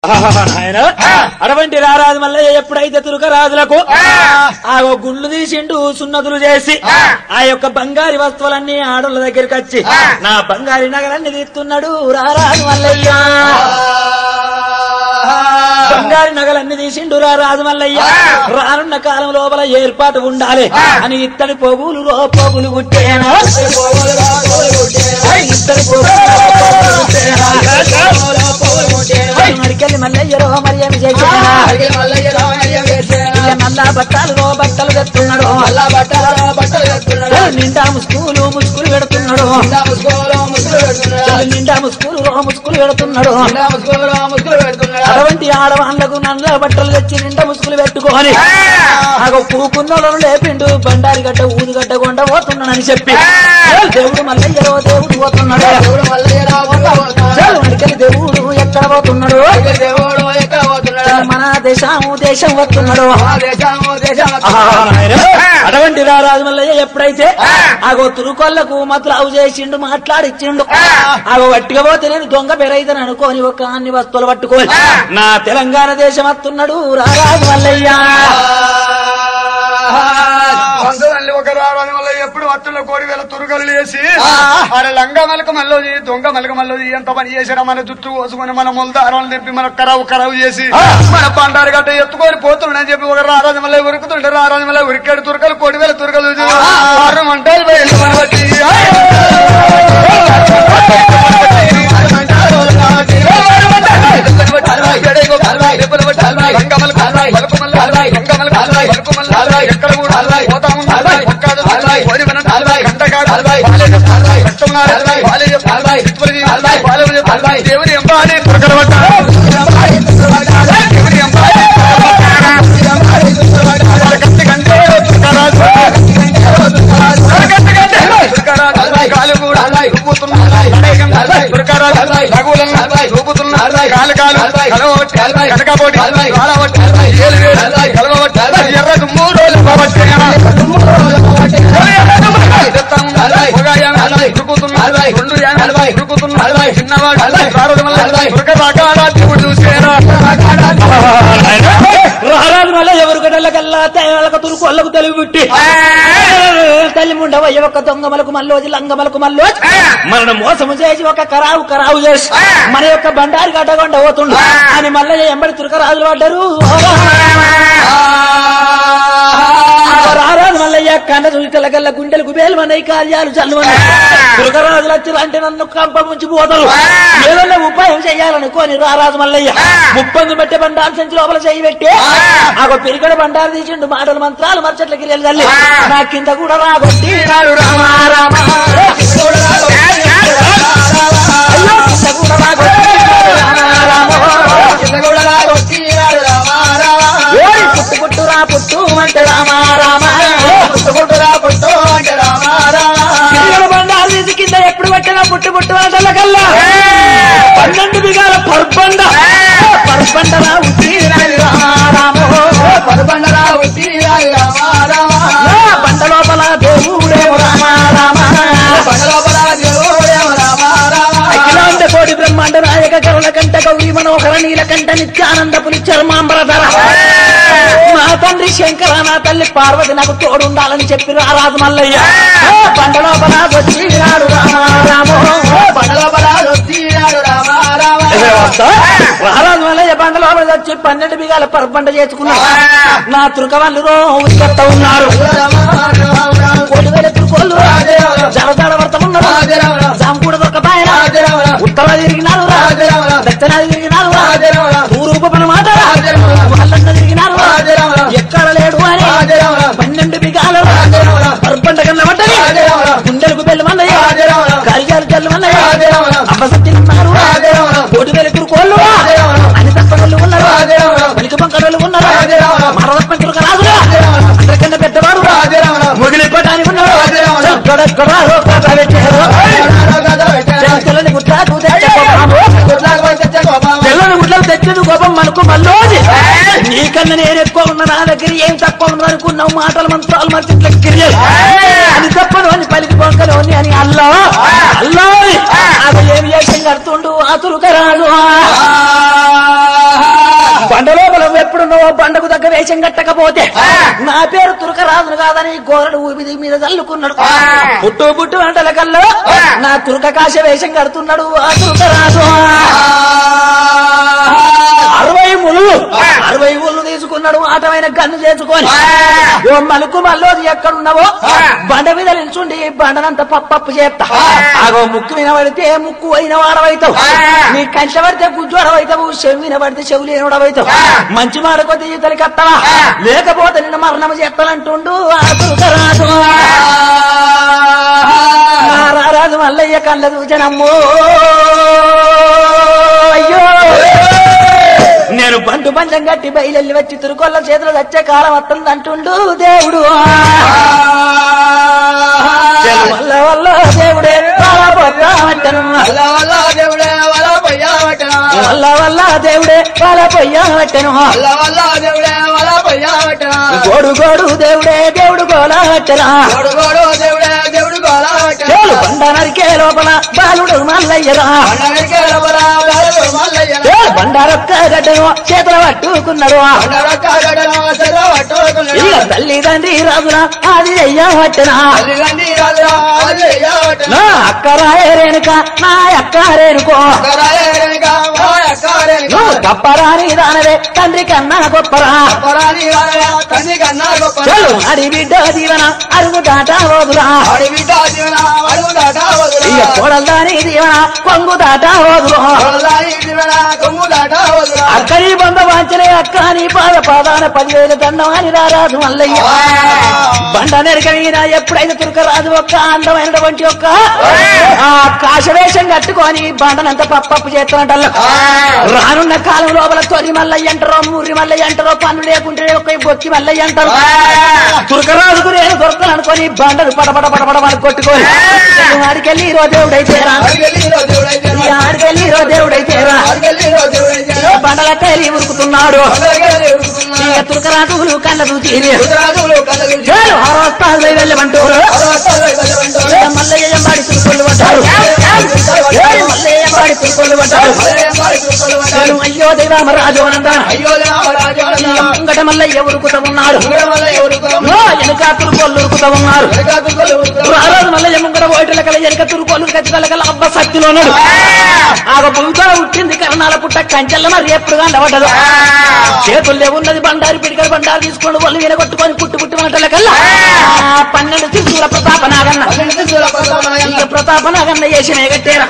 నాయనా అటువంటి రారాజు మల్లయ్య ఎప్పుడైతే తురుక రాజులకు ఆ ఓ గుండ్లు తీసిండు సున్నతులు చేసి ఆ యొక్క బంగారి వస్తువులన్నీ ఆడోళ్ళ దగ్గరికి వచ్చి నా బంగారి నగలన్నీ తీస్తున్నాడు రారాజు మల్లయ్య బంగారి నగలన్నీ తీసిండు రారాజు మల్లయ్య రానున్న కాలం లోపల ఏర్పాటు ఉండాలి అని ఇత్తడి పోగులు రో పోగులు గుట్టేనా ఇత్తడి పోగులు మడికెళ్ళి మల్లయ్య రో మరి ఏమి చేసేనా మళ్ళా బట్టలు రో బట్టలు తెస్తున్నాడు నిండా ముస్కులు ముస్కులు పెడుతున్నాడు నిండా ముస్కులు రో ముస్కులు పెడుతున్నాడు అటువంటి ఆడవాళ్లకు నల్ల బట్టలు తెచ్చి నిండా ముసుగులు పెట్టుకొని ఆగ పూకున్నోళ్ళను లేపిండు బండారి గడ్డ ఊదుగడ్డ కొండ పోతున్నానని చెప్పి దేవుడు మల్లయ్యరో దేవుడు పోతున్నాడు చాలు మడికెళ్ళి దేవుడు ఎక్కడ పోతున్నాడు చాలు మన దేశము దేశం వస్తున్నాడు అటువంటి రారాజు మల్లయ్య ఎప్పుడైతే ఆగో తురుకొల్లకు మతులావు చేసిండు మాట్లాడిచ్చిండు ఆగో వట్టిగా పోతే నేను దొంగ పెరైతను అనుకోని ఒక అన్ని వస్తువులు పట్టుకోని నా తెలంగాణ దేశం వస్తున్నాడు రారాజు మల్లయ్య వందనల్లి ఒక రావడం వల్ల ఎప్పుడు వత్తుల్లో కోడి వేల తురుగలు వేసి అరే లంగ మలక మల్లోది దొంగ మలక మల్లోది ఎంత పని చేసినా మన జుట్టు కోసుకొని మన ములదారాలు తెప్పి మన కరావు కరావు చేసి మన పండారు గట్ట ఎత్తుకొని పోతున్నాడని చెప్పి ఒక రారాజు మల్ల ఉరుకుతుంటే రారాజు మల్ల ఉరికాడు తురకలు కోడి వేల తురకలు ఆరు మంటలు బయలు మనవచ్చి ఎక్కడ కూడా పోతా ఉన్నాడు ఒక్కడు కోడి వెనక గంటగాడు దేవుని ఎంబాడి తురకలబట్ట దేవుని ఎంబాడి కత్తి కంటే తురకరాజు కత్తి కంటే తురకరాజు కాలు కూడా ఊపుతున్నాడు తురకరాజు రఘువులను ఊపుతున్నాడు కాలు కాలు కలవబట్టి కనకబోటి కాలబట్టి ఏలు వేలు కలవబట్టి ఎర్ర దుమ్ము రోజులు కాబట్టి రారాజు మళ్ళీ ఎవరు గడలకల్లా తేళ్ళకు తురుకు వాళ్ళకు తెలివి పుట్టి తల్లి ముండవయ్య ఒక దొంగమలకు మల్లోజి లంగమలకు మల్లోజి మనను మోసము చేసి ఒక కరావు కరావు చేసి మన యొక్క బండారి గడ్డగొండ పోతుండు అని మల్లయ్య ఎంబడి తురకరాజులు పడ్డారు రారాజు మల్లయ్య కన్న చూసిన కల్లా గుండెలు గుబేలు మనయి కార్యాలు చల్లుమని దుర్గరాజులు వచ్చి అంటే నన్ను కంప ముంచి పోతారు ఏదన్నా ఉపాయం చేయాలనుకోని రారాజు మల్లయ్య ముప్పంది బట్టే బండారు సంచి లోపల చేయి పెట్టి ఆ పెరిగడ బండారు తీసిండు మాటలు మంత్రాలు మరచట్లకి తల్లి నా కింద కూడా రాగొట్టి నాడు రామా రామ అయ్యో కింద కూడా రాగొట్టి రామా రామ ఓరి పుట్టు పుట్టు రా పుట్టు అంటే రామా రామ పిల్లల బండాలు తీసి కింద ఎప్పుడు పట్టినా పుట్టు పుట్టు ఆటల కల్లా పన్నెండు బిగాల పర్బండ పర్బండ రా ఉట్టి రాని రామా రామో నా బండ లోపల దేవుడేమో రామా రామా అఖిలాండ కోటి బ్రహ్మాండ నాయక కరుణ కంట గౌరీ మనోహర నీలకంఠ నిత్యానంద పులి చర్మాంబరధర నా తండ్రి శంకర నా తల్లి పార్వతి నాకు తోడుండాలని చెప్పి రారాజు మల్లయ్య బండ లోపల వచ్చి రాడు రామా రామో రారాజు మల్లయ్య బండ లోపల వచ్చి పన్నెండు బిగాల పర్బండ చేసుకున్నాడు నా తురకవాళ్ళు ఉత్పత్త ఉన్నారు కోటి వేల తురుకోళ్ళు జరజాడ వర్తమున్నారు జాంకూడ దొరకపాయన ఉత్తర తిరిగినారు దక్షిణ తిరిగినారు తూరూప పని మాట వాళ్ళన్న తిరిగినారు ఎక్కడ లేడు అని పన్నెండు బిగాలు పర్బండ కన్నా పడ్డది గుండెలకు బెల్లమన్నయ్య కార్యాలు జల్లమన్నయ్య అబ్బసత్తిన్నారు కోటి వేల తురుకోళ్ళు అని తప్పగళ్ళు ఉన్నారు పలికి పంకడలు ఉన్నారు మరదప్ప తురక రాజుగా అందరికన్నా పెద్దవాడు మొగిలిప్పటానికి ఉన్నాడు ఎక్కడెక్కడ రోకాట పెట్టారు తెల్లని గుట్లకు తెల్లని గుట్లకు తెచ్చేది కోపం మనకు మళ్ళోది నీకన్నా నేను ఎక్కువ ఉన్నా నా దగ్గర ఏం తక్కువ ఉన్నా అనుకున్నావు మాటలు మంత్రాలు మంచి క్రియలు అని తప్పను అని పలికి పొంకలు అని అల్లా అల్లా అది ఏమి చేసి కడుతుండు అతులు కరాదు బండకు దగ్గర వేషం కట్టకపోతే నా పేరు తురకరాజును కాదని గోరడు ఊపిది మీద చల్లుకున్నాడు పుట్టు పుట్టు వంటల కల్లో నా తురక కాశ వేషం కడుతున్నాడు ఆ తురకరాజు అరవై ముళ్ళు అరవై ముళ్ళు తీసుకున్నాడు ఆటమైన గన్ను చేసుకొని ఓ మలుకు మల్లోది ఎక్కడున్నావో బండ మీద నిల్చుండి బండనంత పప్పప్పు చేస్తా ఆగో ముక్కు వినబడితే ముక్కు అయిన వాడవైతావు నీ కంచె పడితే గుజ్జోడవైతావు చెవి వినబడితే చెవు లేనివాడవైతావు మంచి మాట కొద్ది ఈతలు కట్టవా లేకపోతే నిన్ను మరణం చేస్తానంటుండు ఆ తురకరాజు ఆ రారాజు మల్లయ్య కళ్ళ చూచనమ్మో అయ్యో నేను బంటు పంచం కట్టి బయలెల్లి వచ్చి తిరుకొల్ల చేతులు వచ్చే కాలం వస్తుంది అంటుండు దేవుడు వల్ల వల్ల దేవుడే వల్ల పొయ్యవట్టను. వల్ల వల్ల దేవుడే వల్ల పొయ్యవట్టను. గోడు గోడు దేవుడే దేవుడు గోలవట్టరా చేలు బండ నరికే లోపల బాలుడు మల్లయ్యరా చేలు బండారొక్క గడ్డను చేతుల పట్టుకున్నాడు ఇక తల్లి తండ్రి రాజున అది అయ్యవట్టనా నా అక్క రాయ రేణుక నా అక్క రేణుకో నువ్వు తప్పరాని దానవే తండ్రి కన్నా గొప్పరా చలు అడి బిడ్డ దీవన అరుగు దాట వదురా ఇక కొడల్దాని దీవన కొంగు దాట వదురు అక్కడి బంద వాంచలే అక్క నీ పాద పాదాన పదివేల దండమాని రారాజు మల్లయ్య బండ నెరక మీద ఎప్పుడైతే తురకరాజు ఒక్క అందమైనటువంటి ఒక్క ఆ కాశవేషం కట్టుకొని బండనంత పప్పప్పు చేస్తున్నట్టు రానున్న కాలం లోపల తొలి మల్లయ్య అంటారో మూరి మల్లయ్య అంటారో పన్ను లేకుంటే ఒక బొక్కి మల్లయ్య అంటారు తురకరాజుకు నేను దొరకను అనుకొని బండలు పడపడ పడపడ పడ కొట్టుకొని ఆడికెళ్ళి ఈరో దేవుడైతేరా ఈ ఆడికెళ్ళి ఈరో దేవుడైతేరా బండల తేలి ఉరుకుతున్నాడు ఇక తురకరాజులు కళ్ళ చూసి చాలు ఆరోస్తాలు వెళ్ళమంటారు మల్లయ్య ఎంబాడి తురుకొల్లు పడ్డారు ఏయ్ మల్లయ్య ఎంబాడి తురుకొల్లు పడ్డారు నేను అయ్యో దైవామరాజు అనందాను ముంగట మల్లయ్య ఉరుకుతా ఉన్నారు ఓ, వెనుక తురుకొల్లు ఉరుకుతా ఉన్నారు రారాజు మల్లయ్య ముంగట ఓటల కల వెనుక తురుకొల్లు ఖచ్చితంగా కల అబ్బ శక్తిలో ఉన్నాడు ఆగ భూమితో పుట్టింది కరణాల పుట్ట కంచెల్ల మరి ఎప్పుడు కనబడ్డదు చేతుల్లో ఉన్నది బండారి పిడికల బండారు తీసుకొని వాళ్ళు వినగొట్టుకొని పుట్టు పుట్టు మంటల కల్లా ఆ పన్నెండు శిశువుల ప్రతాప నాగన్న ఇక ప్రతాప నాగన్న వేసి మేగట్టేరా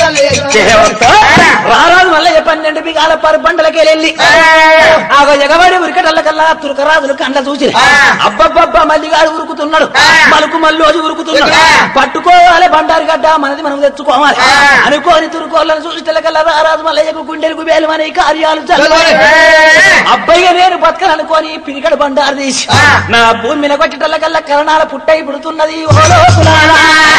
రారాజు మళ్ళీ పన్నెండు బిగాల పరు బండలకి వెళ్ళి ఆగో ఎగవాడి ఉరికటల్ల కల్లా తురకరాజులు కండ్ల చూసి అబ్బబ్బబ్బ మల్లిగాడు ఉరుకుతున్నాడు మలుకు మల్లోజు ఉరుకుతున్నాడు పట్టుకోవాలి బండారి గడ్డ మనది మనం తెచ్చుకోవాలి అనుకోని తురుకోళ్ళని చూసి తెల్లకల్లా రారాజు మల్లయ్యకు గుండెలకు వేలు మన కార్యాలు చల్లవాలి అబ్బాయి నేను బతకననుకోని పిరికడ బండారు తీసి నా భూమి మీద కొట్టేటల్ల కల్లా కరణాల పుట్టై పుడుతున్నది ఓ లోకులారా.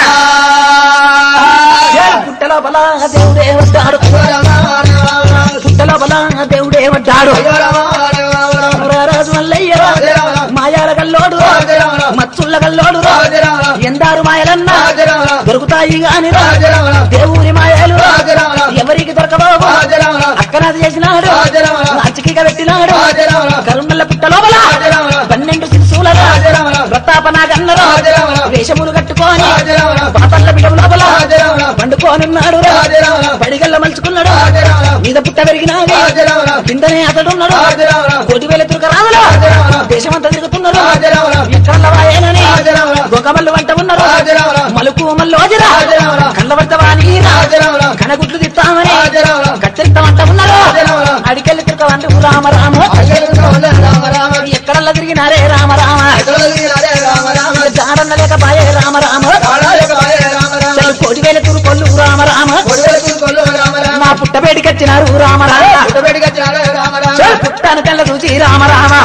ఏ పుట్టలో బలా దేవుడే వడ్డాడు పుట్టలో బలా దేవుడే వడ్డాడు రారాజు మల్లయ్య మాయాల గల్లోడు మచ్చుల్ల గల్లోడు ఎందారు మాయలన్న దొరుకుతాయి గాని రా. దేవుని మాయలు ఎవరికి దొరకబాబు అక్కనాది చేసినాడు అచ్చకిగా పెట్టినాడు కరుణల్ల పుట్ట లోపల పన్నెండు శిశువుల ప్రతాపనాగన్నరు వేషములు కట్టుకొని పాపల్ల బిడము లోపల పండుకోనున్నాడు పడిగల్ల మలుచుకున్నాడు మీద పుట్ట పెరిగినాడు కిందనే అతడున్నాడు కోటి వేల తురక రాదులు దేశమంతా తిరుగుతున్నారు ఎక్కడ వాయేనని గొంగమల్లు వంట ఉన్నారు మలుకు మల్లు ఓజరా కళ్ళ వంట వాణి కనగుట్లు తిట్టామని కత్తిరిస్తామంట ఉన్నారు అడికెళ్ళి తిరక వంట రామ రామ ఎక్కడల్లా తిరిగినారే రామ రామ జాడన్న లేక బాయే రామ రామ చెల్లు కోటి వేల తురుకొల్లు రామ రామ నా పుట్టబేడికొచ్చినారు రామ రామ చెల్లు పుట్టాను కళ్ళ చూసి రామ రామ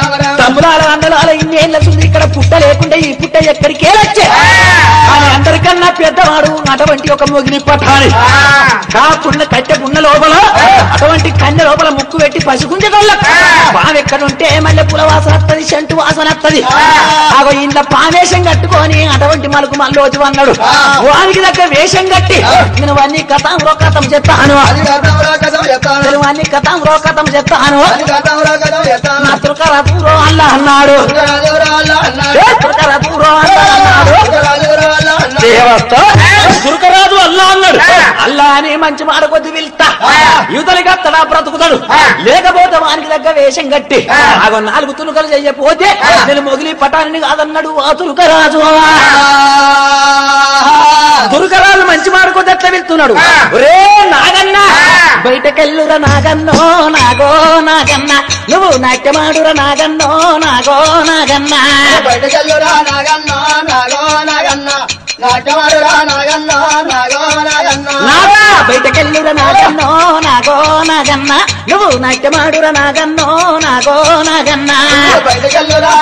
తమ్ములాల అందలాల ఇన్నేళ్ళ చూసి ఇక్కడ పుట్ట లేకుండా ఈ పుట్ట ఎక్కడికి వచ్చే అని అందరికీ అందరికన్నా పెద్దవాడు అటువంటి ఒక మొగిలి పట్టాలి కాకుండా కట్టె గున్న లోపల అటువంటి కన్నె లోపల ముక్కు పెట్టి పసుకుంజగల్ల పాము ఎక్కడుంటే మళ్ళీ పుల వాసన వస్తుంది చెంటు వాసన వస్తుంది ఆగో ఇంత పావేషం కట్టుకొని అటువంటి మలుకు మల్లోజు అన్నాడు వానికి దగ్గర వేషం కట్టి నేను అన్ని కథం రోకతం చెప్తాను నేను అన్ని కథం రోకతం చెప్తాను నా తురకర దూరం అల్లా అన్నాడు ఏ తురకర దూరం అల్లా అన్నాడు దేవస్త దుర్గరాజు అల్లా అన్నాడు అల్లా అని మంచి మాట కొద్ది వెళ్తా యువతలికి అత్తడా బ్రతుకుతాడు లేకపోతే వానికి దగ్గర వేషం కట్టి ఆగో నాలుగు తులుకలు చెయ్యపోతే నేను మొగిలి పటాన్ని కాదన్నాడు ఆ తులుకరాజు దుర్గరాజు మంచి మాట కొద్ది ఎట్లా వెళ్తున్నాడు ఒరే నాగన్న బయటకెళ్ళురా నాగన్నో నాగో నాగన్న నువ్వు నాట్యమాడురా నాగన్నో నాగో నాగన్న బయటకెళ్ళురా నాగన్న నాగో నాగన్న నాట్యమాడురా నాగన్న నాగో నాగన్న నాగా బయటకెళ్ళురా నాగన్నో నాగో నాగన్న నువ్వు నాట్యమాడురా నాగన్నో నాగో నాగన్న బయటకెళ్ళురా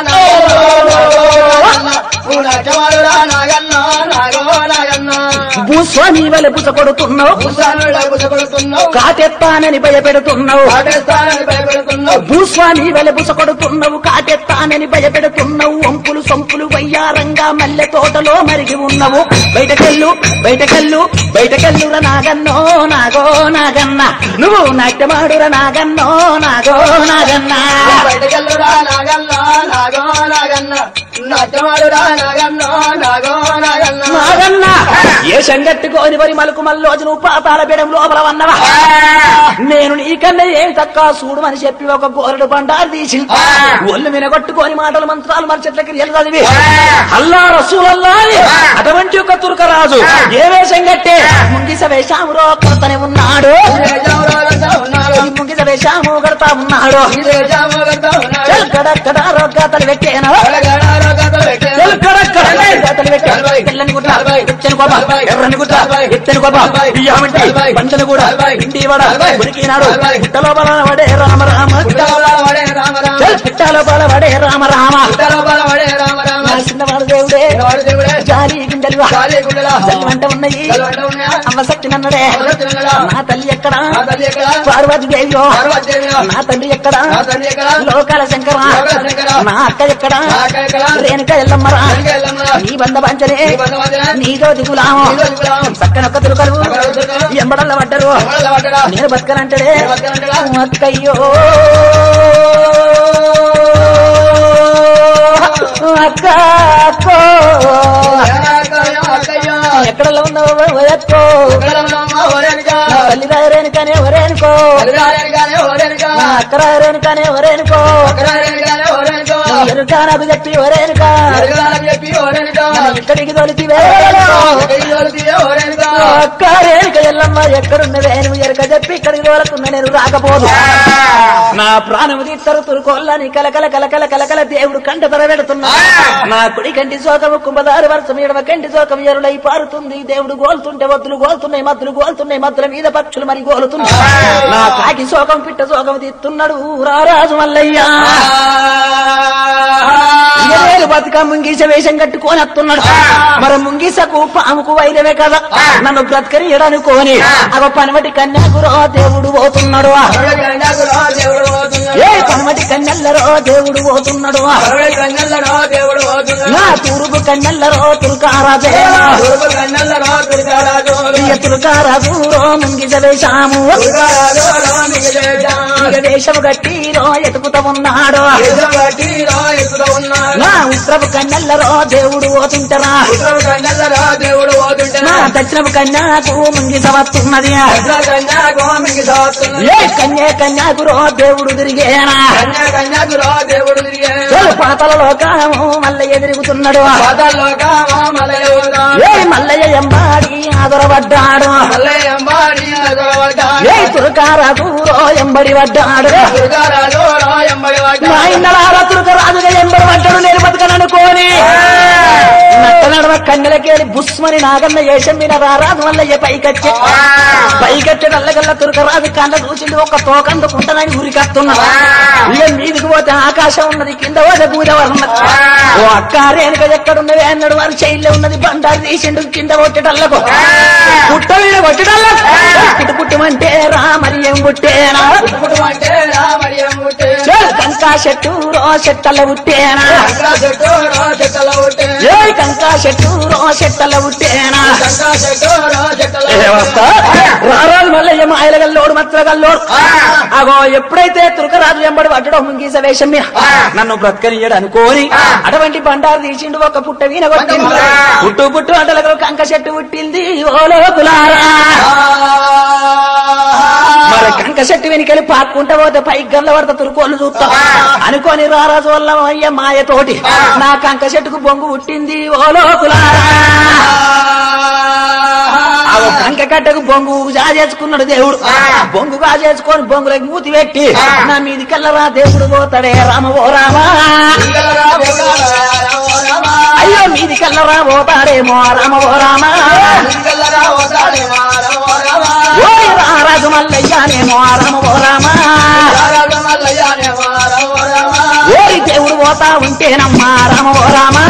నాగన్న నువ్వు నాట్యమాడురా నాగన్న నాగో నాగన్న భూస్వామి వలె పుస కొడుతున్నావు భూస్వాముల బుసగొడుతున్నావు కాటెత్తానని భయపెడుతున్నావు పాటిస్తానని భయపెడుతున్నావు భూస్వామి వలె పుస కొడుతున్నావు కాటెత్తానని భయపెడుతున్నావు వంపులు సొంపులు వయ్యారంగా మల్లె తోటలో మరిగి ఉన్నావు బయటకెళ్ళు బయటకెళ్ళు బయటకెళ్ళురా నాగన్నో నాగో నాగన్న నువ్వు నాట్యమాడురా నాగన్నో నాగో నాగన్న బయటకెళ్ళురా నాగన్న నాగో నాగన్న నాట్యమాడురా నాగన్న నాగో నాగన్న నాగన్న ఏ సంగట్టుకోని వరి మలుకు మల్లోజు నువ్వు పాతాల బిడం లోపల వన్నవా నేను నీకన్నా ఏం తక్క చూడు అని చెప్పి ఒక గోరడు బండారు తీసి ఒళ్ళు మీద కొట్టుకొని మాటలు మంత్రాలు మరి చెట్ల క్రియలు చదివి అల్లా రసూలల్లా అని అటువంటి ఒక తుర్కరాజు ఏ వేషం కట్టే ముంగిస వేషామురో కడతనే ఉన్నాడు ఈ ముంగిస వేషాము కడతా ఉన్నాడు చెల్ కడక్కడ రోగాతలు పెట్టేను చెల్ కడక్కడ రోగాతలు పెట్టాను తెల్లని గుడ్డ ఎచ్చని గోప ఎర్రని గుడ్డ ఎత్తని గోప బియ్యమంటి పంచని కూడా ఇంటి వడ ఉనికినాడు పుట్టలో బల వడే రామ రామ చెల్ పుట్టలో బల వడే రామ రామ నా చిన్నవాడు దేవుడే జాలి గుండెలు జల్లిమంట ఉన్నాయి అమ్మ సత్తి నన్నడే నా తల్లి ఎక్కడ పార్వతి దేవియో నా తండ్రి ఎక్కడ లోకాల శంకర నా అక్క ఎక్కడ రేణుక ఎల్లమ్మరా నీ బంధ పంచలే నీతో దిగులాము పక్కనొక్క తిరుకలు ఎంబడల్ల పడ్డరు నేను బతకనంటడే అక్కయ్యో అక్క అక్కో ఎక్కడల్లో ఉన్నావు వయక్కో నా తల్లి రాయరేనుకనే వరేనుకో నా అక్క రాయరేనుకనే వరేనుకో ఎరుక నాకు చెప్పి వరేనుక ఇక్కడికి తొలిచి అక్క రేణుక ఎల్లమ్మ ఎక్కడున్నవే నువ్వు ఎరుక చెప్పి ఇక్కడికి తోలకున్న నేను రాకపోదు నా ప్రాణము తీస్తారు తురుకోల్లని కలకల కలకల కలకల దేవుడు కంట తర పెడుతున్నా నా కుడి కంటి శోకము కుంభదారు వర్షం ఎడమ కంటి శోకం ఎరులై పారుతుంది దేవుడు గోలుతుంటే వద్దులు గోలుతున్నాయి మద్దులు గోలుతున్నాయి మద్దుల మీద పక్షులు మరి గోలుతున్నాయి నా కాకి శోకం పిట్ట శోకం తీస్తున్నాడు రారాజు మల్లయ్యా ఇరవేలు బతుక ముంగీస వేషం కట్టుకొని వస్తున్నాడు మరి ముంగీసకు పాముకు వైరవే కదా నన్ను బ్రతకని ఎడనుకోని అగ పనమటి కన్యాకురో దేవుడు పోతున్నాడు ఏ పనమటి కన్నెల్లరో దేవుడు పోతున్నాడు నా తూరుపు కన్నెల్లరో తురుకారాజే ప్రియ తురుకారాజు ముంగిస వేషాము ఇక వేషము గట్టిరో ఎతుకుతా ఉన్నాడు నా ఉత్తరపు కన్నెల్లరో దేవుడు పోతుంటరా దేవుడు పోతుంటే నా దక్షిణపు కన్యాకు ముంగిస వస్తున్నది కన్యాకోమికి దాస్తున్నా ఏ కన్యా కన్యాకురో దేవుడు తిరిగేనా కన్యా కన్యాకురా దేవుడు తిరిగే తొలి పాతల లోకము మల్లయ్య తిరుగుతున్నాడు పాతాల్లోకా మలయోగా ఏ మల్లయ్య ఎంబాడి ఆదరపడ్డాడు మల్లయ్య అంబాడి నగరవట ఏ తురకారాజు ఎంబడి పడ్డాడు దుర్గారాజు రాయంబడి వాట నా ఇందలార తురకరాజుగా ఎంబడి పడ్డాడు నేను బతకననుకోని నట్టన నడమ కన్నెలకేలి బుస్మని నాగన్న ఏషం మీద రారాజు వల్ల పైకచ్చే పైకచ్చే నల్లగల్ల తురకరాజు కన్న చూసింది ఒక తోకందుకుంటానని ఉరికత్తున్నా ఇక మీదికి పోతే ఆకాశం ఉన్నది కింద పోతే భూదవరం ఉన్నది ఓ అక్క రేణుక ఎక్కడున్నది అన్నాడు వారి శైలిలో ఉన్నది బండారు తీసిండు కింద కొట్టేటల్లకు పుట్ట మీద కొట్టేటల్లకు పుట్టు పుట్టమంటే రామరి ఏం పుట్టేనా అంటే రామయ్యం పుట్టే కంకా చెట్టు రో చెట్టల పుట్టేనా కంకా చెట్టు రో చెట్టల పుట్టే ఏ కంకా చెట్టు రో చెట్టల పుట్టేనా కంకా చెట్టు రో చెట్టల రారాజు మల్లయ్య మాయల గల్లోడు మత్ర గల్లోడు అగో ఎప్పుడైతే తురకరాజు ఎంబడి పట్టడం ముంగీస వేషం మీద నన్ను బ్రతకనియడు అనుకోని అటువంటి బండారు తీసిండు ఒక పుట్ట వీణ కొట్టింది పుట్టు పుట్టు అంటలకు కంక చెట్టు పుట్టింది ఓ లోకులారా మరి కంక చెట్టు వెనుకెళ్ళి పాక్కుంటా పోతే పైకి గల్ల పడత తురుకోళ్ళు చూస్తా అనుకోని రారాజు వల్ల అయ్య మాయతోటి నా కంక చెట్టుకు బొంగు పుట్టింది ఓ లోకులారా ఆ ఒక కంక కట్టకు బొంగు జాజేసుకున్నాడు దేవుడు బొంగు కాజేసుకొని బొంగులకి మూతి పెట్టి నా మీది కల్లరా దేవుడు పోతాడే రామ ఓ రామా అయ్యో మీది కల్లరా పోతాడేమో రామ ఓ రామా ఓయ్ రారాజు మల్లయ్యానేమో రామ ఓ రామా ఓరి దేవుడు పోతా ఉంటేనమ్మా రామ ఓ రామా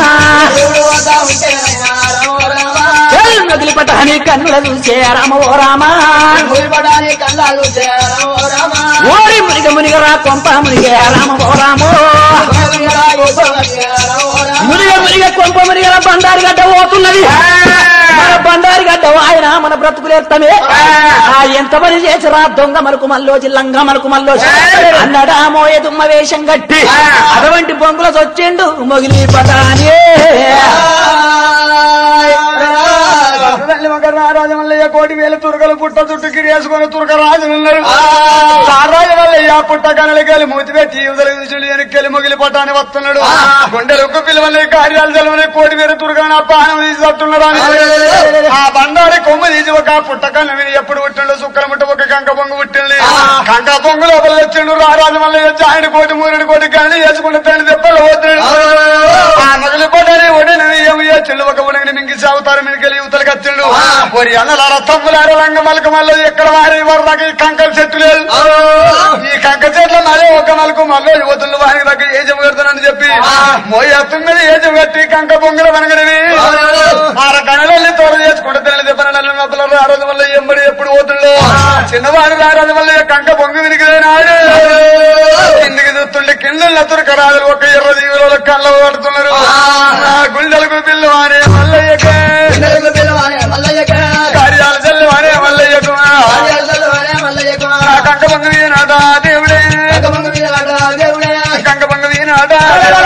ఏయ్ నదిలి పట్టని కన్నుల చూసే రామ ఓ రామా ఓరి మునిగ మునిగరా కొంప మునిగే రామ ఓ రామో మునిగ మునిగ కొంప మునిగల బండారి గడ్డ పోతున్నది మన బండారి గడ్డ ఆయన మన బ్రతుకులేస్తామే ఆ ఎంత పని చేసిరా దొంగ మలుకు మల్లోచి లంగా మలుకు మల్లోచి అన్నడా మోయ దుమ్మ వేషం కట్టి అటువంటి బొంగుల వచ్చిండు మొగిలి పటానే తల్లి ఒక రారాజు మల్లయ్య కోటి వేల తురకలు పుట్ట చుట్టూ గిరేసుకొని తురక రాజులున్నారు రారాజు మల్లయ్య పుట్ట కనలకెళ్ళి మూతి పెట్టి యువతలు చూసి వెనక్కి మొగిలి పట్టాన్ని వస్తున్నాడు గుండెలకు పిల్లవని కార్యాలు తెలవని కోటి వేల తురకని ఆ పానం తీసి తట్టున్నాడు అని. ఆ బండారి కొమ్మ తీసి ఒక పుట్ట కన్ను విని ఎప్పుడు పుట్టిండు శుక్ర ముట్ట ఒక కంక పొంగు పుట్టింది కంక పొంగు లోపల వచ్చిండు రారాజు మల్లయ్య జాయిడి కోటి మూరెడు కోటి కానీ వేసుకుంటే తండ్రి దెబ్బలు పోతాడు ఆ మొగలి పడ్డారి ఒడిని ఏమి చెల్లు ఒక ఉడిని మింగి సాగుతారు మింగిలి యువతలకు వచ్చిండు ఒరి అన్నలార తమ్ములార రంగ మలక మల్ల ఎక్కడ వారి వరకు ఈ కంకల చెట్టు లేదు ఈ కంక చెట్ల మళ్ళీ ఒక మలకు మళ్ళీ యువతులు వారికి దగ్గర ఏజం పెడతానని చెప్పి మోయ మీద ఏజం కట్టి కంక పొంగుల వెనకడివి ఆర కణలల్ని తోడ చేసుకుంటే తెల్లి దెబ్బన నల్ల నొప్పులు రారదు వల్ల ఎంబడి ఎప్పుడు పోతుండో చిన్నవాడు రారదు వల్ల కంక పొంగు వినికినాడు కిందికి చూస్తుండే కింద నతురు రాజులు ఒక ఎర్ర దీవుల కళ్ళ పడుతున్నారు నా గుండెలకు పిల్లు వారే మల్లయ్యకే కార్యాలు చల్లి వారే మల్లయ్యకు నా కంక పొంగు వీనాడా దేవుడే కంక పొంగు వీనాడా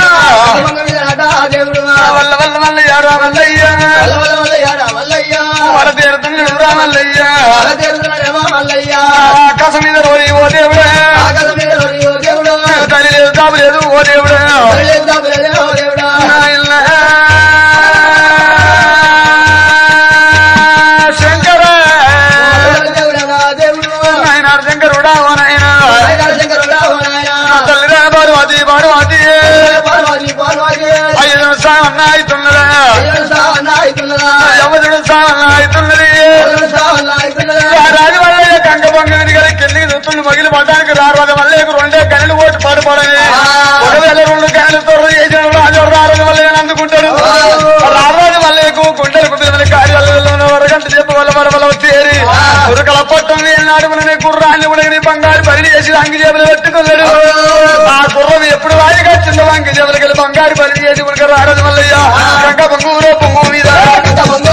వల్ల వల్ల మల్లయ్యారా మల్లయ్య వర తీరుతున్నాడు రా మల్లయ్య ఆకాశం మీద రోయి ఓ దేవుడే తల్లి లేదు తాపు లేదు ఓ దేవుడే నాయన శంకర నాయన శంకరుడా ఓ నాయన తల్లిరా పార్వతి పార్వతి ఐదు సావన్న అవుతున్నదా యమదుడు సావన్న అవుతున్నది రాజు వల్ల కంక పొంగని గారి కిందికి దుత్తులు మగిలి పడ్డానికి రారాజు వల్ల రెండే కళ్ళు ఓటు పాడుపడని ఒకవేళ రెండు కళ్ళు తొర్ర చేసిన రాజు రారాజు వల్ల అందుకుంటాడు రారాజు వల్లకు గుండెలకు పిల్లల కార్యాలయంలో వరగంట చెప్పి వల్ల వరవల వచ్చేరి ఉరకల పట్టం నాడుమని కుర్రాన్ని ఉడగని బంగారు బలి చేసి అంగి జేబులు పెట్టుకున్నాడు ఆ కుర్రం ఎప్పుడు వాయిగా చిన్న వంగి జేబులకి వెళ్ళి బంగారు బలి చేసి ఉడక రారాజు వల్లయ్య కంక పొంగూరో పొంగు మీద కంక పొంగు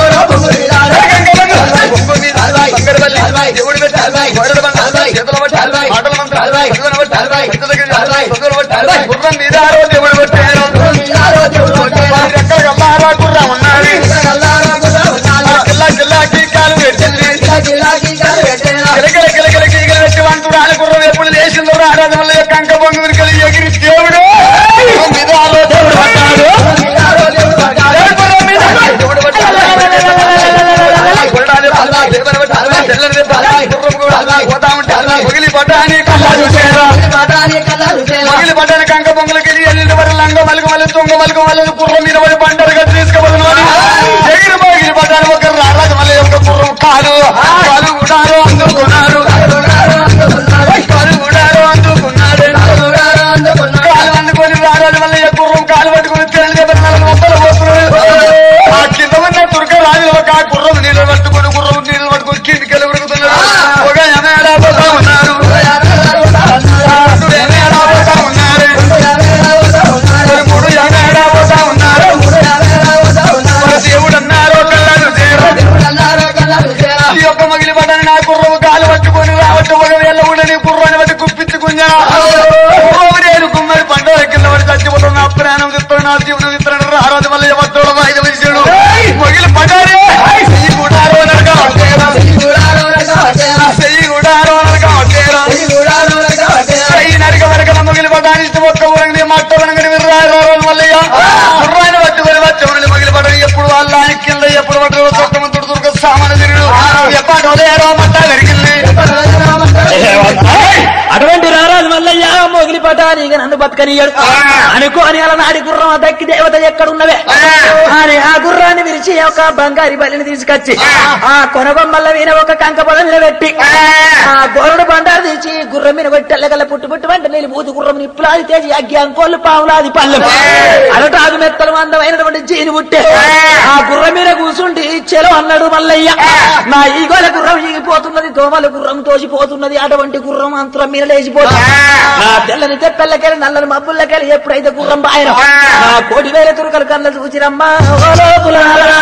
పొంగు మీద బంగారు బల్లి దేవుడి పెట్టి గోడల బండ, చేతుల బట్ట, మాటల మంత్ర, చదువుల బట్ట, పెద్దల గిన్నె, చదువుల బట్ట, గుర్రం మీద ఆరో దేవుడు పెట్టారు వారి రెక్కల గల్లారా గుర్రం ఉన్నది జిల్లా జిల్లాకి కాలు పెట్టింది గిలగిల గిలగిల గిలగిల పెట్టి వంతురాలు గుర్రం ఎప్పుడు లేచిందో రారాజు వల్ల కంక పొంగు విరికలు ఎగిరి దేవుడు మీద ఆరో దేవుడు పట్టాడు దేవుడు గుర్రం మీద దేవుడు పట్టాడు గుర్రాలు పట్టాడు, దేవుడు పట్టాడు, తెల్లని దెబ్బ, గుర్రం కూడా పోతా ఉంటే పగిలి పడ్డాని కళ్ళ చూసేరా పగిలి పడ్డాని కంక పొంగులకి వెళ్ళి వరకు లంగ మలుగు మలుగు తుంగ మలుగు మలుగు కుర్ర మీద పడి పంటలుగా తీసుకుపోతున్నాడు పటానిగా నన్ను బతకనియడు అనుకోని అలా నాడి గుర్రం దక్కి దేవత ఎక్కడున్నవే అని ఆ గుర్రాన్ని విరిచి ఒక బంగారి బలిని తీసుకొచ్చి ఆ కొనబొమ్మల మీద ఒక కంక పొద మీద పెట్టి ఆ గోరుడు బండారు తీసి గుర్రం మీద పెట్టి అల్లగల్ల పుట్టు పుట్టు వెంట నీళ్ళు బూతి గుర్రం నిప్పులాది తేజి అగ్గి అంకోళ్ళు పావులాది పల్లెం అలటాగు మెత్తలు అందమైనటువంటి జీని పుట్టే ఆ గుర్రం మీద కూర్చుండి చెలో అన్నాడు మల్లయ్య నా ఈగోల గుర్రం ఈగిపోతున్నది దోమల గుర్రం తోసిపోతున్నది అటువంటి గుర్రం అంతరం మీద లేచిపోతుంది నా తెల్లని తెప్పెల్లకెళ్ళి నల్లని మబ్బుల్లకెళ్ళి ఎప్పుడైతే గుర్రం బాయన నా కోటి వేల తురుకలు కళ్ళ చూచిరమ్మా ఓ లోకులారా.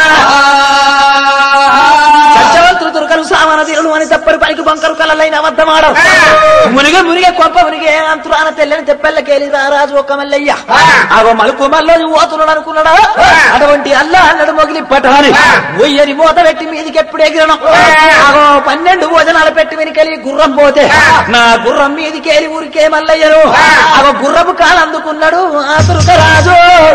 సత్యవంతులు తురుకలు సామాన తీరులు అని తప్పని పనికి బంకరు కళ్ళలైన అబద్ధమాడం మునిగే మునిగే కొంప మునిగే అంతురాన తెల్లని తెప్పెల్లకేలి రారాజు ఒక మల్లయ్య అగో మలుపు మల్లో ఓతున్నాడు అనుకున్నాడా అటువంటి అల్లా అన్నడు మొగిలి పటాని ఒయ్యని మూత పెట్టి మీదికి ఎప్పుడు ఎగిరను అగో పన్నెండు భోజనాలు పెట్టి వెనుకెళ్ళి గుర్రం పోతే నా గుర్రం మీదికేలి ఊరికే మల్లయ్యను అగో గుర్రపు కాలు అందుకున్నాడు ఆ తురుకరాజు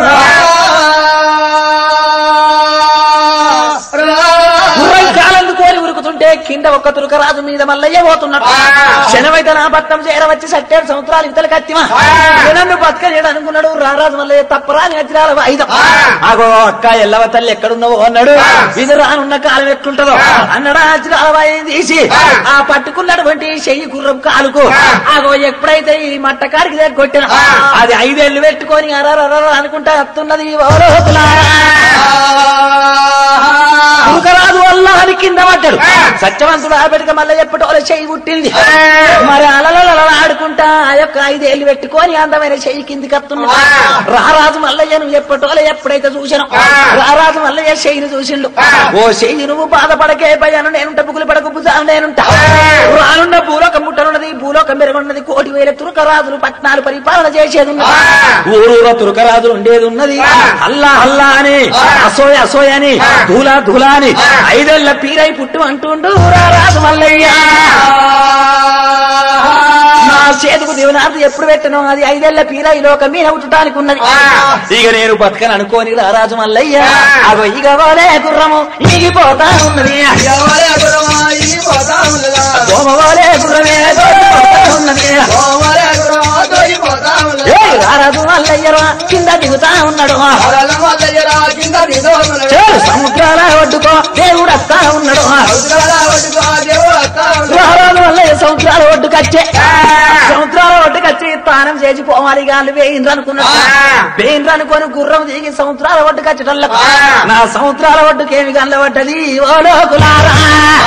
గుర్రం కాలందుకోని ఉరుకుతుంటే కింద ఒక్క తురుకరాజు మీద మల్లయ్య పోతున్నాడు శనవైతే నా పట్టం చేరవచ్చి సట్టేడు సంవత్సరాలు ఇతల కత్తిమా నన్ను బతకలేడు అనుకున్నాడు రారాజు మల్లయ్య తప్పరాని వజ్రాల ఐదం ఆగో అక్క ఎల్లవ తల్లి ఎక్కడున్నావో అన్నాడు ఇది రానున్న కాలం ఎట్లుంటదో అన్నాడు ఆ వజ్రాల వాయిని తీసి ఆ పట్టుకున్నటువంటి చెయ్యి గుర్రం కాలుకు ఆగో ఎప్పుడైతే ఈ మట్టకాడికి దగ్గర కొట్టిన అది ఐదేళ్లు పెట్టుకొని అరరర అనుకుంటా వస్తున్నది ఓ లోతులారా. కుంకరాజు వల్ల అని కింద పడ్డాడు సత్యవంతుడు ఆపెడిక మళ్ళీ ఎప్పటోళ్ళ చెయ్యి పుట్టింది మరి అలలల ఆడుకుంటా ఆ యొక్క ఐదేళ్లు పెట్టుకొని అందమైన చెయ్యి కిందికి కత్తున్నాడు రారాజు మల్లయ్యను ఎప్పటోళ్ళ ఎప్పుడైతే చూసాను రారాజు మల్లయ్య చెయ్యిని చూసిండు ఓ చెయ్యి నువ్వు బాధపడకే భయాను నేనుంట బుగులు పడకు భుజాను నేనుంటా రానున్న భూలోకం ముట్టనున్నది భూలోకం పెరుగున్నది కోటి వేల తురుకరాజులు పట్నాలు పరిపాలన చేసేది ఉన్నది ఊరూర తురుకరాజులు ఉండేది ఉన్నది అల్లా అల్లా అని అసోయ అసోయ అని ధూలా ధూలా అని ఐదేళ్ల పీరై పుట్టు అంటుండు రారాజు మల్లయ్య నా చేతుకు దీవనార్థి ఎప్పుడు పెట్టను అది ఐదేళ్ల పీరై లోకం మీద పుట్టడానికి ఉన్నది ఇక నేను బతకను అనుకోని రారాజు మల్లయ్య అగో ఇక వాలే గుర్రము ఈగిపోతా ఉన్నది దోమవాలే గుర్రమే దోచిపోతా ఉన్నది ఏ రారాజు మల్లయ్యరా కింద దిగుతా ఉన్నాడు చేరు సముద్రాల ఒడ్డుకో దేవుడు వస్తా ఉన్నాడు రారాజు మల్లయ్య సముద్రాల ఒడ్డుకచ్చే సముద్రాల ఒడ్డుకచ్చి తానం చేసి పోవాలి గాలి వేయిండ్రు అనుకున్నాడు వేయిండ్రు అనుకొని గుర్రం దిగి సముద్రాల ఒడ్డుకచ్చటల్లకు నా సముద్రాల ఒడ్డుకేమి గల్లబడ్డది ఓ లోకులారా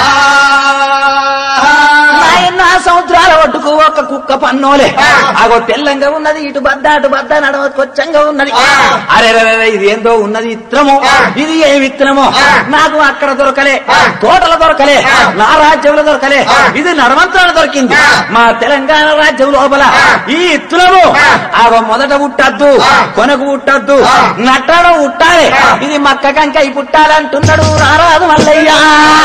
నాయన సముద్రాల ఒడ్డుకు ఒక కుక్క పన్నోలే ఆగో తెల్లంగా ఉన్నది ఇటు బద్ద అటు బద్ద నడవ కొచ్చంగా ఉన్నది అరే రే, రే, రే, ఇది ఏందో ఉన్నది ఇత్రము ఇది ఏ విత్తనమో నాకు అక్కడ దొరకలే తోటలు దొరకలే నా రాజ్యంలో దొరకలే ఇది నడమంత్రాలు దొరికింది మా తెలంగాణ రాజ్యం లోపల ఈ ఇత్తులము ఆగో మొదట పుట్టద్దు కొనకు పుట్టద్దు నట్టడం పుట్టాలి ఇది మక్క కంకై పుట్టాలంటున్నాడు రారాదు మల్లయ్యా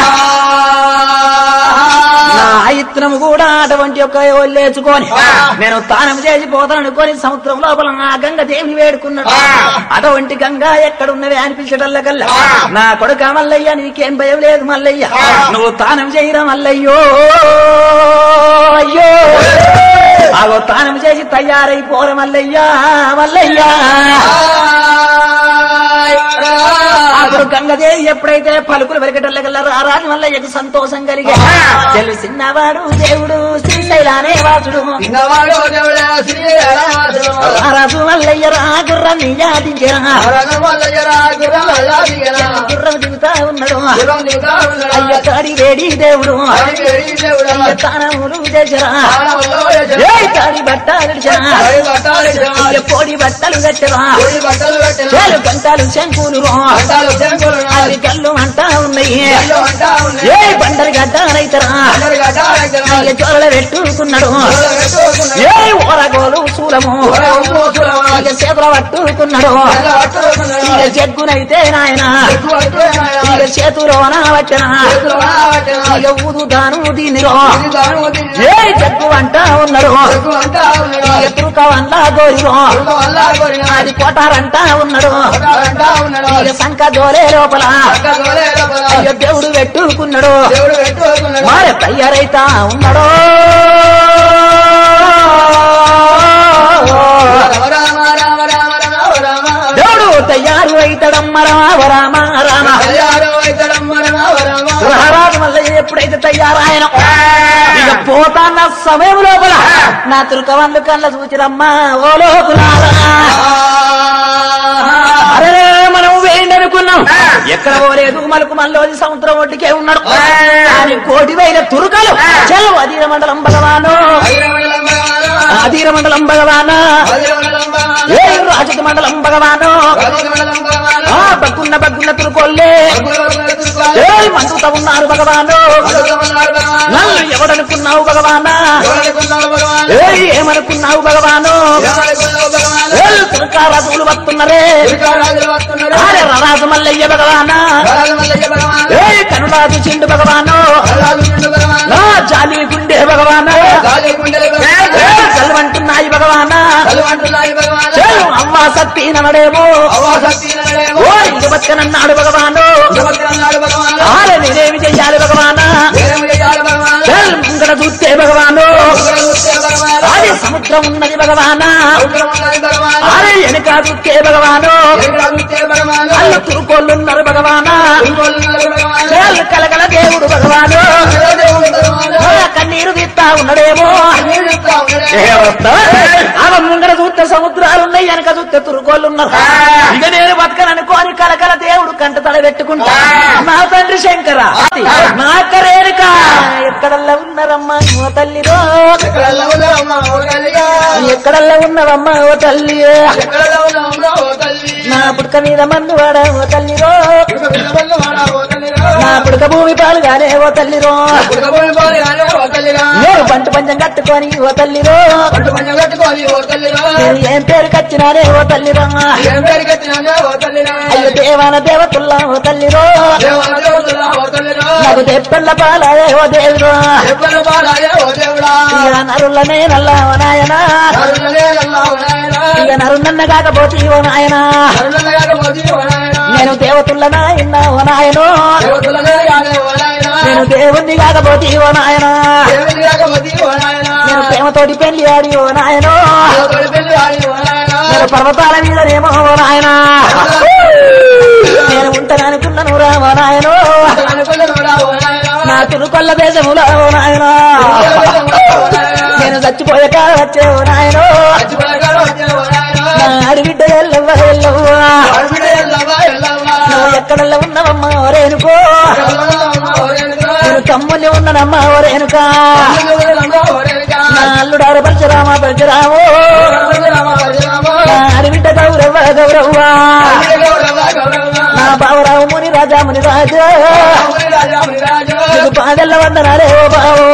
నా ఇత్తనము కూడా అటువంటి యొక్క లేచుకొని నేను తానం చేసి పోతాను అనుకొని సముద్రం లోపల నా గంగ దేవిని వేడుకున్నాడు అటువంటి గంగ ఎక్కడున్నవి అనిపించటల్లకల్లా నా కొడుక మల్లయ్య నీకేం భయం లేదు మల్లయ్య నువ్వు తానం చేయరా మల్లయ్యో అయ్యో అగో తానం చేసి తయారైపోర మల్లయ్యా మల్లయ్యా అప్పుడు గంగదేవి ఎప్పుడైతే పలుకులు వెరకటల్లగల్లా రారాజు మల్లయ్యకు సంతోషం కలిగే తెలిసినవాడు దేవుడు శ్రీశైలానే వాసుడు రారాజు మల్లయ్య రా గుర్రాన్ని యాదించరా గుర్రం దిగుతా ఉన్నాడు అయ్య కాడి వేడి దేవుడు అయ్య తానములు చేసరా ఏ కాడి బట్టాలు అయ్య కోడి బట్టలు కట్టరా చేలు గంటలు శంకులు అది కళ్ళు అంటా ఉన్నాయి ఏ బండలు గడ్డారైతరా అయ్య చోరల పెట్టుకున్నాడు ఏ ఓరగోలు శూలము ఇక చేతుల పట్టుకున్నాడు ఇక జగ్గునైతే నాయన ఇక చేతులోన పట్టిన ఇక ఊదుతాను దీనిలో ఏ జగ్గు అంటా ఉన్నాడు ఇక తురుక వల్ల గోరిలో అది కొటారంటా ఉన్నాడు ఇక సంక జోలే లోపల అయ్యో దేవుడు పెట్టుకున్నాడు మరి తయారైతా ఉన్నాడు ఎప్పుడైతే తయారాయన ఇక పోతాన్న సమయం లోపల నా తురుకవన్లు కళ్ళ చూచిరమ్మా ఓ లోకులారా అరే మనం వేయండి అనుకున్నాం ఎక్కడ పోలేదు మలుకు మల్లోది సముద్రం ఒడ్డుకే ఉన్నాడు కానీ కోటి వేల తురుకలు చలో అధీర మండలం భగవాను అధీర మండలం భగవాను ఏ రాజక మండలం భగవాను ఆ బగ్గున్న బగ్గున్న తురుకోల్లే ఏ మండుతా ఉన్నారు భగవాను నన్ను ఎవడనుకున్నావు భగవానా ఏ ఏమనుకున్నావు భగవాను ఏ తురకారాజులు వస్తున్నారే అరే రాజు మల్లయ్య భగవానా ఏ కనులాదు చిండు భగవాను నా జాలి గుండె భగవానా ఏ చల్లవంటున్నాయి భగవానా చెలు అమ్మ సత్తి నడేమో ఓ ఇది బతకనన్నాడు భగవాను ఆరే నేనేమి చెయ్యాలి భగవానా చెల్ ముంగడ చూస్తే భగవాను ఆది సముద్రం ఉన్నది భగవానా ఆరే వెనక చూస్తే భగవాను అల్లు తురుకోళ్ళున్నారు భగవానా చెల్ కలగల దేవుడు భగవాను ఆ కన్నీరు తీస్తా ఉన్నాడేమో ఆమె ముంగడ చూస్తే సముద్రాలు ఉన్నాయి వెనక చూస్తే తురుకోళ్ళు ఉన్నారు ఇక నేను బతకననుకోని కలకల దేవుడు కంట తల పెట్టుకుంటా నా తండ్రి శంకర నా కరేరుక ఎక్కడల్లా ఉన్నారమ్మా ఓ తల్లిరో ఎక్కడల్లా ఉన్నవమ్మా ఓ తల్లి నా పుడక మీద మందు వాడ ఓ తల్లిరో నా పుడక భూమి పాలుగానే ఓ తల్లిరో నేను పంట పంచం కట్టుకొని ఓ తల్లిరో నేను ఏం పేరు కచ్చినానే ఓ తల్లిరో అయ్యో దేవాన దేవతుల్లా ఓ తల్లిరో నాకు తెప్పల్ల పాలాయే ఓ దేవుడు ఇక నరులనే నల్లా ఓ నాయనా ఇక నరున్నన్న కాకపోతే ఓ నాయనా నేను దేవతుల్ల నాయన ఓ నాయనో నేను దేవుణ్ణి కాకపోతే ఓ నాయనా నేను ప్రేమతోటి పెళ్లి ఆడి ఓ నాయనో నేను పర్వతాల మీదనేమో ఓ నాయనా నేను ఉంటాననుకున్నాను రా ఓ నాయనో నా తిరుకొల్ల దేశములో ఓ నాయనా నేను చచ్చిపోయే కాడ వచ్చే ఓ నాయనో నా అడిబిడ్డ ఎల్లవ్వ ఎల్లవ్వ నువ్వు ఎక్కడల్లా ఉన్నవమ్మా ఓరేనుకో నేను తమ్ముని ఉన్ననమ్మా ఓరేనుకా నా అల్లుడారు పరశురామ పరశురాము నా అడిబిడ్డ గౌరవ్వ గౌరవ్వ నా బావరావు ముని రాజా ముని రాజా నీకు పాదల్ల వందనాలే ఓ బావు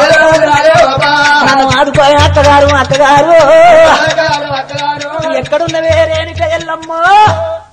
నన్ను ఆదుకోయ అక్కగారు అక్కగారు ఎక్కడున్న వేరేనిక ఎల్లమ్మో